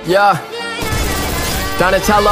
Yeah. Donatello.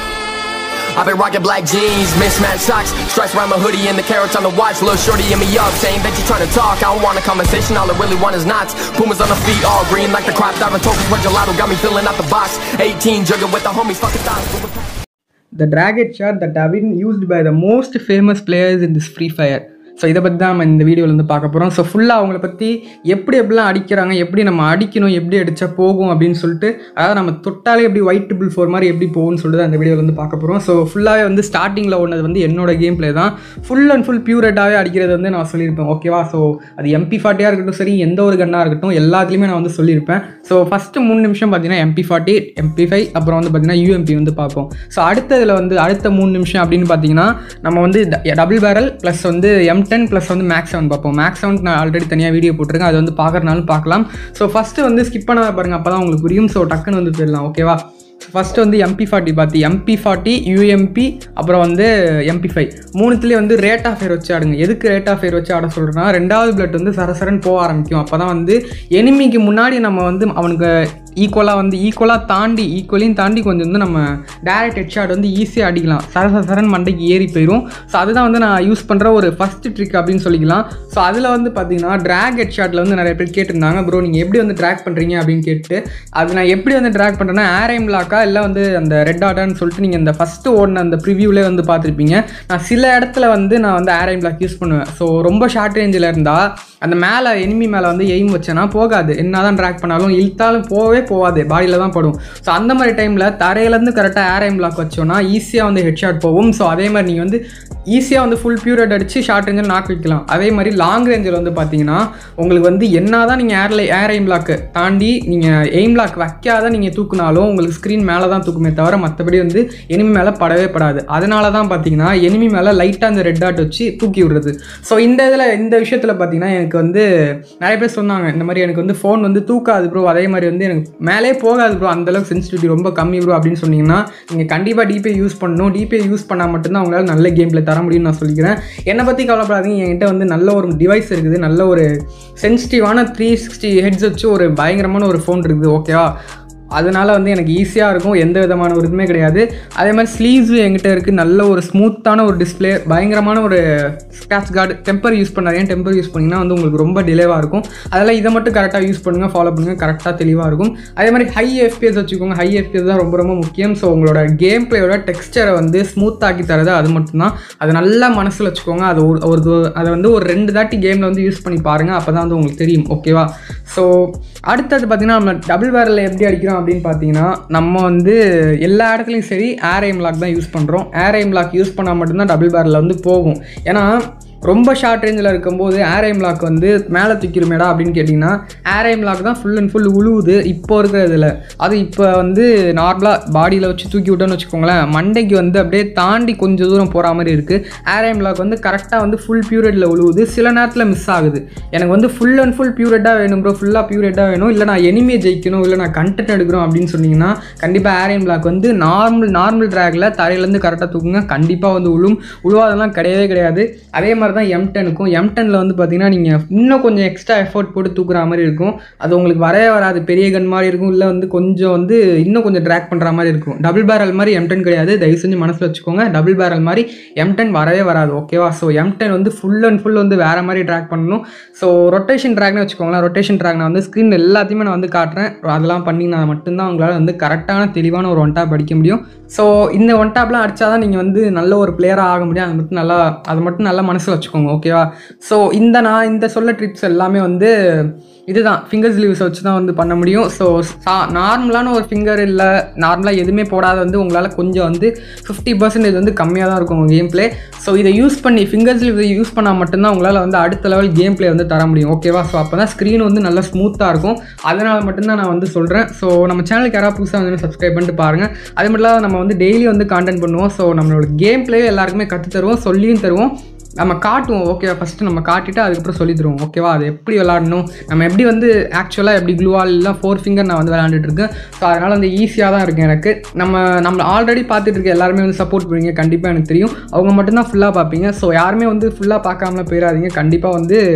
I've been rocking black jeans, mismatched socks, stripes around my hoodie, and the carrots on the watch. Little shorty in me up, saying that you trying to talk. I don't want a conversation, all I really want is knots. Pumas on the feet, all green like the crop. Diving tokens, where gelato got me filling out the box. 18, jugging with the homies, fucking thoughts. the drag shot that have been used by the most famous players in this free fire so இதை பற்றி தான் நம்ம இந்த வீடியோவில் வந்து பார்க்க போகிறோம் so ஃபுல்லாக அவங்கள பற்றி எப்படி எப்படிலாம் அடிக்கிறாங்க எப்படி நம்ம அடிக்கணும் எப்படி அடித்தா போகும் அப்படின்னு சொல்லிட்டு அதாவது நம்ம தொட்டாலே எப்படி ஒயிட் ட்ரிபிள் ஃபோர் மாதிரி எப்படி போகும்னு சொல்லிட்டு அந்த வீடியோவில் வந்து பார்க்க போகிறோம் ஸோ ஃபுல்லாகவே வந்து ஸ்டார்டிங்கில் ஒன்றது வந்து என்னோட கேம் ப்ளே தான் ஃபுல் அண்ட் ஃபுல் பியூரட்டாகவே அடிக்கிறது வந்து நான் சொல்லியிருப்பேன் ஓகேவா ஸோ அது எம்பி ஃபார்ட்டியாக இருக்கட்டும் சரி எந்த ஒரு கன்னாக இருக்கட்டும் எல்லாத்துலேயுமே நான் வந்து சொல்லியிருப்பேன் ஸோ ஃபஸ்ட்டு மூணு நிமிஷம் பார்த்தீங்கன்னா எம்பி ஃபார்ட்டி எம்பி ஃபைவ் அப்புறம் வந்து பார்த்தீங்கன்னா யூஎம்பி வந்து பார்ப்போம் ஸோ அடுத்ததில் வந்து அடுத்த மூணு நிமிஷம் அப்படின்னு பார்த்தீங்கன்னா நம்ம வந்து டபுள் பேரல் ப்ளஸ் வந்து எம் டென் ப்ளஸ் வந்து மேக்ஸ் செவன் பார்ப்போம் மேக்ஸ் செவனுக்கு நான் ஆல்ரெடி தனியாக வீடியோ போட்டிருக்கேன் அது வந்து பார்க்குறனாலும் பார்க்கலாம் ஸோ ஃபஸ்ட்டு வந்து ஸ்கிப் பண்ணாத பாருங்கள் அப்போ தான் உங்களுக்கு புரியும் ஸோ டக்குன்னு வந்து போயிடலாம் ஓகேவா ஃபஸ்ட்டு வந்து எம்பி ஃபார்ட்டி பார்த்து எம்பி ஃபார்ட்டி யூஎம்பி அப்புறம் வந்து எம்பி ஃபைவ் மூணுத்துலேயே வந்து ரேட் ஆஃப் ஃபேர் வச்சு ஆடுங்க எதுக்கு ரேட் ஆஃப் ஃபேர் வச்சு ஆட சொல்கிறேன்னா ரெண்டாவது பிளட் வந்து சரசரன்னு போக ஆரம்பிக்கும் அப்போ தான் வந்து எனிமிக்கு முன்னாடி நம்ம வந்து அவனுக்கு ஈக்குவலாக வந்து ஈக்குவலாக தாண்டி ஈக்குவலையும் தாண்டி கொஞ்சம் வந்து நம்ம டேரக்ட் ஹெட் ஷாட் வந்து ஈஸியாக அடிக்கலாம் சர சர சரன் மண்டைக்கு ஏறி போயிடும் ஸோ அதுதான் வந்து நான் யூஸ் பண்ணுற ஒரு ஃபஸ்ட் ட்ரிக் அப்படின்னு சொல்லிக்கலாம் ஸோ அதில் வந்து பார்த்தீங்கன்னா ட்ராக் ஹெட் ஷாட்டில் வந்து நிறைய பேர் கேட்டிருந்தாங்க ப்ரோ நீங்கள் எப்படி வந்து ட்ராக் பண்ணுறீங்க அப்படின்னு கேட்டு அது நான் எப்படி வந்து ட்ராக் பண்ணுறேன்னா ஏரைம் லாக்கா இல்லை வந்து அந்த ரெட் ஆட்டான்னு சொல்லிட்டு நீங்கள் இந்த ஃபஸ்ட்டு ஓடின அந்த ப்ரிவியூலே வந்து பார்த்துருப்பீங்க நான் சில இடத்துல வந்து நான் வந்து ஏரைம் லாக் யூஸ் பண்ணுவேன் ஸோ ரொம்ப ஷார்ட் ரேஞ்சில் இருந்தால் அந்த மேலே எனிமி மேலே வந்து எய்ம் வச்சேன்னா போகாது என்ன தான் ட்ராக் பண்ணாலும் இழுத்தாலும் போகவே போகாது பாடியில் தான் படும் ஸோ அந்த மாதிரி டைமில் தரையிலேருந்து கரெக்டாக ஏரைம் பிளாக் வச்சோன்னா ஈஸியாக வந்து ஹெட் ஷாட் போகும் ஸோ அதே மாதிரி நீங்கள் வந்து ஈஸியாக வந்து ஃபுல் பியூரட் அடித்து ஷார்ட் ரேஞ்சில் நாக் வைக்கலாம் அதே மாதிரி லாங் ரேஞ்சில் வந்து பார்த்தீங்கன்னா உங்களுக்கு வந்து என்ன தான் நீங்கள் ஏர்ல ஏர் எய்ம் பிளாக்கு தாண்டி நீங்கள் எய்ம் பிளாக் வைக்காத நீங்கள் தூக்குனாலும் உங்களுக்கு ஸ்க்ரீன் மேலே தான் தூக்குமே தவிர மற்றபடி வந்து எனிமி மேலே படவே படாது அதனால தான் பார்த்தீங்கன்னா எனிமி மேலே லைட்டாக அந்த ரெட் டாட் வச்சு தூக்கி விடுறது ஸோ இந்த இதில் இந்த விஷயத்தில் பார்த்தீங்கன்னா எனக்கு வந்து நிறைய பேர் சொன்னாங்க இந்த மாதிரி எனக்கு வந்து ஃபோன் வந்து தூக்காது ப்ரோ அதே மாதிரி வந்து எனக்கு மேலே போகாது ப்ரோ அந்தளவுக்கு சென்சிட்டிவிட்டி ரொம்ப கம்மி ப்ரோ அப்படின்னு சொன்னீங்கன்னா நீங்கள் கண்டிப்பாக டிபிஐ யூஸ் பண்ணணும் டிபிஐ யூஸ் பண்ணால் மட்டும்தான் உங்களால் நல்ல கேம் பிளே தர முடியும்னு நான் சொல்லிக்கிறேன் என்னை பற்றி கவலைப்படாதீங்க என்கிட்ட வந்து நல்ல ஒரு டிவைஸ் இருக்குது நல்ல ஒரு சென்சிட்டிவான த்ரீ சிக்ஸ்டி ஹெட்ஸ் வச்சு ஒரு பயங்கரமான ஒரு ஃபோன் இருக்குது ஓகேவா அதனால் வந்து எனக்கு ஈஸியாக இருக்கும் எந்த விதமான ஒரு இதுவுமே கிடையாது அதே மாதிரி ஸ்லீவ்ஸும் என்கிட்ட இருக்குது நல்ல ஒரு ஸ்மூத்தான ஒரு டிஸ்பிளே பயங்கரமான ஒரு ஸ்க்ராட்ச் கார்டு டெம்பர் யூஸ் பண்ணாதீங்க டெம்பர் யூஸ் பண்ணிங்கன்னா வந்து உங்களுக்கு ரொம்ப டிலேவாக இருக்கும் அதெல்லாம் இதை மட்டும் கரெக்டாக யூஸ் பண்ணுங்கள் ஃபாலோ பண்ணுங்கள் கரெக்டாக தெளிவாக இருக்கும் அதே மாதிரி ஹை எஃபிஎஸ் வச்சுக்கோங்க ஹை எஃபிஎஸ் தான் ரொம்ப ரொம்ப முக்கியம் ஸோ உங்களோட கேம் பிளேயோட டெக்ஸ்டரை வந்து ஸ்மூத்தாக்கி தரது அது மட்டும்தான் அது நல்லா மனசில் வச்சுக்கோங்க அது ஒரு ஒரு அதை வந்து ஒரு ரெண்டு தாட்டி கேமில் வந்து யூஸ் பண்ணி பாருங்கள் அப்போ தான் வந்து உங்களுக்கு தெரியும் ஓகேவா ஸோ அடுத்தது பார்த்திங்கன்னா நம்ம டபுள் வேரில் எப்படி அடிக்கிறோம் அப்படின்னு பார்த்தீங்கன்னா நம்ம வந்து எல்லா இடத்துலையும் சரி ஏர் எய்ம் லாக் தான் யூஸ் பண்ணுறோம் ஏர் எய்ம் லாக் யூஸ் பண்ணால் மட்டும்தான் டபுள் பேரில் வந்து போகும் ஏன்னா ரொம்ப ஷார்ட் ரேஞ்சில் இருக்கும்போது ஏர் எய்ம் லாக் வந்து மேலே தூக்கிடுமேடா அப்படின்னு கேட்டிங்கன்னா ஏர் எய்ம் லாக் தான் ஃபுல் அண்ட் ஃபுல் உழுவுது இப்போ இருக்கிற இதில் அது இப்போ வந்து நார்மலாக பாடியில் வச்சு தூக்கி விட்டோன்னு வச்சுக்கோங்களேன் மண்டைக்கு வந்து அப்படியே தாண்டி கொஞ்சம் தூரம் போகிற மாதிரி இருக்குது ஏர் எய்ம் லாக் வந்து கரெக்டாக வந்து ஃபுல் பியூரட்டில் உழுவுது சில நேரத்தில் மிஸ் ஆகுது எனக்கு வந்து ஃபுல் அண்ட் ஃபுல் பியூரட்டாக வேணும் ப்ரோ ஃபுல்லாக பியூரட்டாக வேணும் இல்லை நான் எனிமே ஜெயிக்கணும் இல்லை நான் கண்டென்ட் எடுக்கிறோம் அப்படின்னு சொன்னீங்கன்னா கண்டிப்பாக ஏர் எய்ம் லாக் வந்து நார்மல் நார்மல் ட்ராகில் தரையிலேருந்து கரெக்டாக தூக்குங்க கண்டிப்பாக வந்து உழும் உழுவாதெல்லாம் கிடையவே கிடையாது அதே மாதிரி தான் எம் டெனுக்கும் எம் டெனில் வந்து பார்த்தீங்கன்னா நீங்கள் இன்னும் கொஞ்சம் எக்ஸ்ட்ரா எஃபோர்ட் போட்டு தூக்குற மாதிரி இருக்கும் அது உங்களுக்கு வரவே வராது பெரிய கன் மாதிரி இருக்கும் இல்லை வந்து கொஞ்சம் வந்து இன்னும் கொஞ்சம் ட்ராக் பண்ணுற மாதிரி இருக்கும் டபுள் பேரல் மாதிரி எம் டென் கிடையாது தயவு செஞ்சு மனசில் வச்சுக்கோங்க டபுள் பேரல் மாதிரி எம் டென் வரவே வராது ஓகேவா ஸோ எம் டென் வந்து ஃபுல் அண்ட் ஃபுல் வந்து வேறு மாதிரி ட்ராக் பண்ணணும் ஸோ ரொட்டேஷன் ட்ராக்னு வச்சுக்கோங்களேன் ரொட்டேஷன் ட்ராக் நான் வந்து ஸ்க்ரீன் எல்லாத்தையுமே நான் வந்து காட்டுறேன் அதெல்லாம் பண்ணிங்கன்னா மட்டும்தான் உங்களால் வந்து கரெக்டான தெளிவான ஒரு ஒன் டாப் அடிக்க முடியும் ஸோ இந்த ஒன் டாப்லாம் அடித்தா தான் நீங்கள் வந்து நல்ல ஒரு பிளேயராக ஆக முடியும் அது மட்டும் நல்லா அதை மட்டும் நல்லா மனசில் வச்சுக்கோங்க ஓகேவா ஸோ இந்த நான் இந்த சொல்ல ட்ரிப்ஸ் எல்லாமே வந்து இதுதான் ஃபிங்கர் ஸ்லீவ்ஸ் வச்சு தான் வந்து பண்ண முடியும் ஸோ நார்மலான ஒரு ஃபிங்கர் இல்லை நார்மலாக எதுவுமே போடாத வந்து உங்களால் கொஞ்சம் வந்து ஃபிஃப்டி பர்சன்டேஜ் வந்து கம்மியாக தான் இருக்கும் உங்கள் கேம் பிளே ஸோ இதை யூஸ் பண்ணி ஃபிங்கர் ஸ்லீவ் யூஸ் பண்ணால் மட்டும்தான் உங்களால் வந்து அடுத்த லெவல் கேம் பிளே வந்து தர முடியும் ஓகேவா ஸோ அப்போ தான் ஸ்க்ரீன் வந்து நல்லா ஸ்மூத்தாக இருக்கும் அதனால் மட்டும்தான் நான் வந்து சொல்கிறேன் ஸோ நம்ம சேனலுக்கு யாராவது புதுசாக வந்து சப்ஸ்கிரைப் பண்ணிட்டு பாருங்கள் அது மட்டும் இல்லாமல் நம்ம வந்து டெய்லி வந்து கான்டென்ட் பண்ணுவோம் ஸோ நம்மளோட கேம் பிளே எல்லாருக்குமே கற்று தருவோம் சொல்லியும் தருவோம் நம்ம காட்டுவோம் ஓகேவா ஃபஸ்ட்டு நம்ம காட்டிட்டு அதுக்கப்புறம் சொல்லி தருவோம் ஓகேவா அது எப்படி விளாடணும் நம்ம எப்படி வந்து ஆக்சுவலாக எப்படி க்ளூவால் இல்லை ஃபோர் ஃபிங்கர் நான் வந்து விளாண்டுட்டு இருக்கேன் ஸோ அதனால் வந்து ஈஸியாக தான் இருக்குது எனக்கு நம்ம நம்ம ஆல்ரெடி பார்த்துட்டு இருக்க எல்லாருமே வந்து சப்போர்ட் பண்ணுவீங்க கண்டிப்பாக எனக்கு தெரியும் அவங்க மட்டும்தான் ஃபுல்லாக பார்ப்பீங்க ஸோ யாருமே வந்து ஃபுல்லாக பார்க்காமலாம் போயிடாதீங்க கண்டிப்பாக வந்து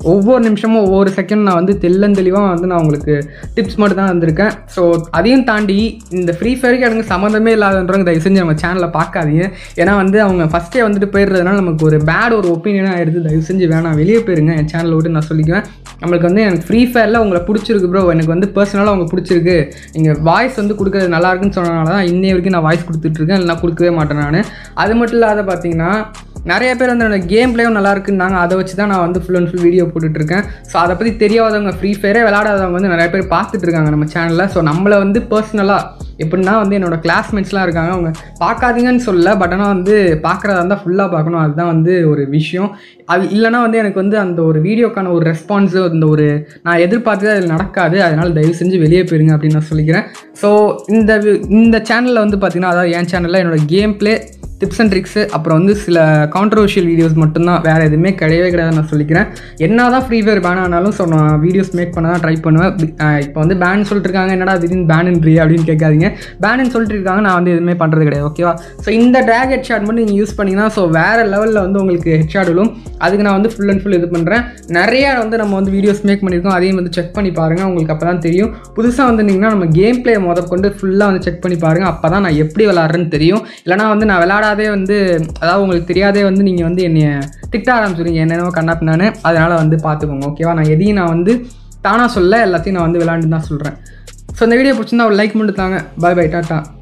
ஒவ்வொரு நிமிஷமும் ஒவ்வொரு செகண்ட் நான் வந்து தெள்ளந்தெளிவாக வந்து நான் உங்களுக்கு டிப்ஸ் மட்டும் தான் வந்திருக்கேன் ஸோ அதையும் தாண்டி இந்த ஃப்ரீ ஃபயருக்கு எனக்கு சம்மந்தமே இல்லாதன்றவங்க தயவு செஞ்சு நம்ம சேனலை பார்க்காதீங்க ஏன்னா வந்து அவங்க ஃபஸ்ட்டே வந்துட்டு போயிடுறதுனால நமக்கு ஒரு பேட் ஒரு ஒப்பீனியனாக ஆயிடுது தயவு செஞ்சு வேணாம் வெளியே போயிருங்க என் சேனலை விட்டு நான் சொல்லிக்குவேன் நம்மளுக்கு வந்து எனக்கு ஃப்ரீ ஃபயரில் உங்களை பிடிச்சிருக்கு ப்ரோ எனக்கு வந்து பர்சனலாக அவங்க பிடிச்சிருக்கு நீங்கள் வாய்ஸ் வந்து கொடுக்குறது நல்லா இருக்குன்னு சொன்னனால தான் இன்னை வரைக்கும் நான் வாய்ஸ் கொடுத்துட்ருக்கேன் இல்லைனா கொடுக்கவே மாட்டேன் நான் அது மட்டும் இல்லாத பார்த்தீங்கன்னா நிறைய பேர் வந்து என்னோட கேம் பிளேயும் நல்லா இருக்குன்னாங்க அதை வச்சு தான் நான் வந்து ஃபுல் அண்ட் ஃபுல் வீடியோ போட்டுட்ருக்கேன் ஸோ அதை பற்றி தெரியாதவங்க ஃப்ரீ ஃபயரே விளாடாதவங்க வந்து நிறைய பேர் பார்த்துட்டு இருக்காங்க நம்ம சேனலில் ஸோ நம்மளை வந்து பர்சனலாக எப்படின்னா வந்து என்னோட கிளாஸ்மேட்ஸ்லாம் இருக்காங்க அவங்க பார்க்காதீங்கன்னு சொல்ல பட் ஆனால் வந்து பார்க்குறதா இருந்தால் ஃபுல்லாக பார்க்கணும் அதுதான் வந்து ஒரு விஷயம் அது இல்லைனா வந்து எனக்கு வந்து அந்த ஒரு வீடியோக்கான ஒரு ரெஸ்பான்ஸு அந்த ஒரு நான் எதிர்பார்த்தது அதில் நடக்காது அதனால் தயவு செஞ்சு வெளியே போயிருங்க அப்படின்னு நான் சொல்லிக்கிறேன் ஸோ இந்த வி- இந்த சேனலில் வந்து பார்த்தீங்கன்னா அதாவது என் சேனலில் என்னோட game play tips and tricks அப்புறம் வந்து சில கான்ட்ரவர்ஷியல் வீடியோஸ் மட்டும்தான் வேறு எதுவுமே கிடையவே கிடையாது நான் சொல்லிக்கிறேன் என்ன தான் ஃப்ரீ ஃபயர் பேன் ஆனாலும் ஸோ நான் வீடியோஸ் மேக் பண்ண தான் ட்ரை பண்ணுவேன் இப்போ வந்து பேன் சொல்லிட்டு இருக்காங்க என்னடா திடீர்னு பேனுன்றியா அப்படின்னு கேட்காதீங்க பேனுன்னு சொல்லிட்டு இருக்காங்க நான் வந்து எதுவுமே பண்ணுறது கிடையாது ஓகேவா ஸோ இந்த ட்ராக் ஹெட் ஷாட் மட்டும் நீங்கள் யூஸ் பண்ணிங்கன்னா ஸோ வேறு லெவலில் வந்து உங்களுக்கு ஹெட் ஷாட் விழும் அதுக்கு நான் வந்து ஃபுல் அண்ட் ஃபுல் இது பண்ணுறேன் நிறையா வந்து நம்ம வந்து வீடியோஸ் மேக் பண்ணியிருக்கோம் அதையும் வந்து செக் பண்ணி பாருங்கள் உங்களுக்கு அப்போ தான் தெரியும் புதுசாக வந்திருந்தீங்கன்னா நம்ம கேம் பிளே முத கொண்டு ஃபுல்லாக வந்து செக் பண்ணி பாருங்கள் அப்போ தான் நான் எப்படி விளாட்றேன்னு தெரியும் இல்லைனா வந்து நான் விளாடாதே வந்து அதாவது உங்களுக்கு தெரியாதே வந்து நீங்கள் வந்து என்னைய திட்ட ஆரம்பிச்சிருங்க என்னென்னவோ கண்ணாப்பினான்னு அதனால் வந்து பார்த்துக்கோங்க ஓகேவா நான் எதையும் நான் வந்து தானாக சொல்ல எல்லாத்தையும் நான் வந்து விளாண்டு தான் சொல்கிறேன் ஸோ இந்த வீடியோ பிடிச்சிருந்தா ஒரு லைக் மட்டும் தாங்க பை பை டாட்டா